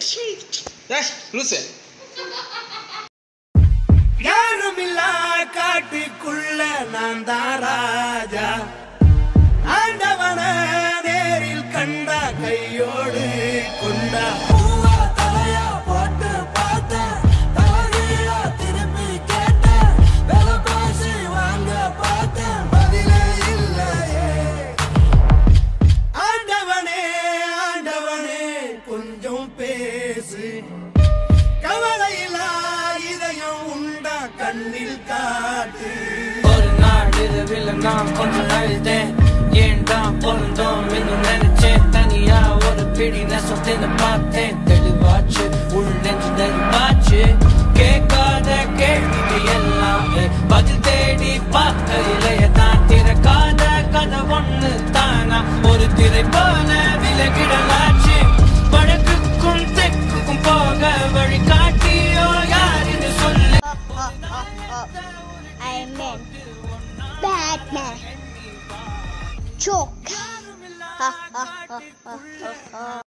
ஏய் லூசு யாருமில்லா காட்டுக்குள்ள நான் தான் ராஜா ஆண்டவன நேரில் கண்டா கையோடு கொண்டா பூவா தலையா போட்டு பார்த்தேன் தலைகீழா திருப்பி கேட்டேன் விலை பேசி வாங்க பார்த்தேன் பதிலே இல்லையே ஆண்டவனே ஆண்டவனே கொஞ்சம் பேசு கவலையில்லா இதயம் உண்டா கண்ணில் காட்டு ஒரு நாள் இரவில் நான் கொஞ்சம் அழுதேன் ஏன்டா பொருந்தோம் இன்னும் நினைச்சேன் தனியா ஒரு பிடி நெசத்தின்னு பார்த்தேன் தெளிவாச்சு உள் நெஞ்சு நெருப்பாச்சு கேட்காத கேள்விக்கு எல்லாமே பதில் தேடி பார்க்க இளைய தான் திறக்காத கதை ஒண்ணு தானா ஒரு திரை போல விலகிடலாச்சு வடக்குக்கும் தெற்குக்கும் போக வழி காட்டியோ யார் இது சொல்லு I meant Batman. Joke. Ha ha ha ha ha ha.